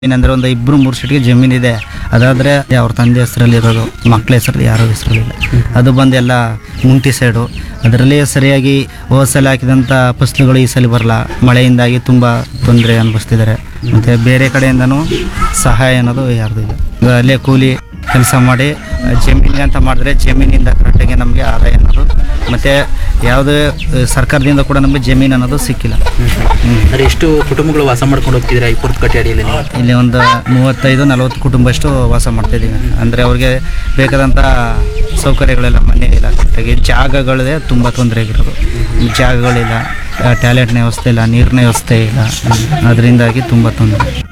ಏನಂದ್ರೆ ಒಂದು ಇಬ್ರು ಮೂರು ಸೀಟ್ಗೆ ಜಮೀನಿದೆ ಅದಾದ್ರೆ ಅವ್ರ ತಂದೆ ಹೆಸರಲ್ಲಿ ಇರೋದು ಮಕ್ಕಳ ಹೆಸರಲ್ಲಿ ಯಾರೋ ಹೆಸರಲ್ಲಿಲ್ಲ ಅದು ಬಂದು ಎಲ್ಲ ಮುಂಟಿ ಸೈಡು ಅದರಲ್ಲಿ ಸರಿಯಾಗಿ ಹೋದ ಸಲ ಹಾಕಿದಂಥ ಫಸಲುಗಳು ಈ ಸಲ ಬರಲ್ಲ ಮಳೆಯಿಂದಾಗಿ ತುಂಬ ತೊಂದರೆ ಅನುಭವಿಸ್ತಿದ್ದಾರೆ ಮತ್ತು ಬೇರೆ ಕಡೆಯಿಂದನೂ ಸಹಾಯ ಅನ್ನೋದು ಯಾರ್ದು ಇಲ್ಲ ಈಗ ಅಲ್ಲೇ ಕೂಲಿ ಕೆಲಸ ಮಾಡಿ ಜಮೀನಿಗೆ ಅಂತ ಮಾಡಿದ್ರೆ ಜಮೀನಿಂದ ಕರೆಕ್ಟಾಗಿ ನಮಗೆ ಆದಾಯ ಅನ್ನೋದು ಮತ್ತು ಯಾವುದೇ ಅಹ್, ಸರ್ಕಾರದಿಂದ ಕೂಡ ನಮಗೆ ಜಮೀನು ಅನ್ನೋದು ಸಿಕ್ಕಿಲ್ಲ ಹ್ಮ್. ಅಂದ್ರೆ ಎಷ್ಟು ಕುಟುಂಬಗಳು ವಾಸ ಮಾಡ್ಕೊಂಡು ಹೋಗ್ತಿದ್ದೀರಾ ಈ ಪುರತ್ ಅಡಿಯಲ್ಲಿ ನೀವು ಇಲ್ಲಿ ಒಂದು ಮೂವತ್ತೈದು ನಲವತ್ತು ಕುಟುಂಬ ಅಷ್ಟು ವಾಸ ಮಾಡ್ತಿದ್ದೀವಿ ಅಂದರೆ ಅವ್ರಿಗೆ ಬೇಕಾದಂಥ ಸೌಕರ್ಯಗಳೆಲ್ಲ ಮನೆ ಇಲ್ಲ ಕರೆಕ್ಟಾಗಿ ಜಾಗಗಳೇ ತುಂಬ ತೊಂದರೆ ಆಗಿರೋದು ಜಾಗಗಳಿಲ್ಲ ಟಾಯ್ಲೆಟ್ನ ವ್ಯವಸ್ಥೆ ಇಲ್ಲ ನೀರಿನ ವ್ಯವಸ್ಥೆ ಇಲ್ಲ ಅದರಿಂದಾಗಿ ತುಂಬ ತೊಂದರೆ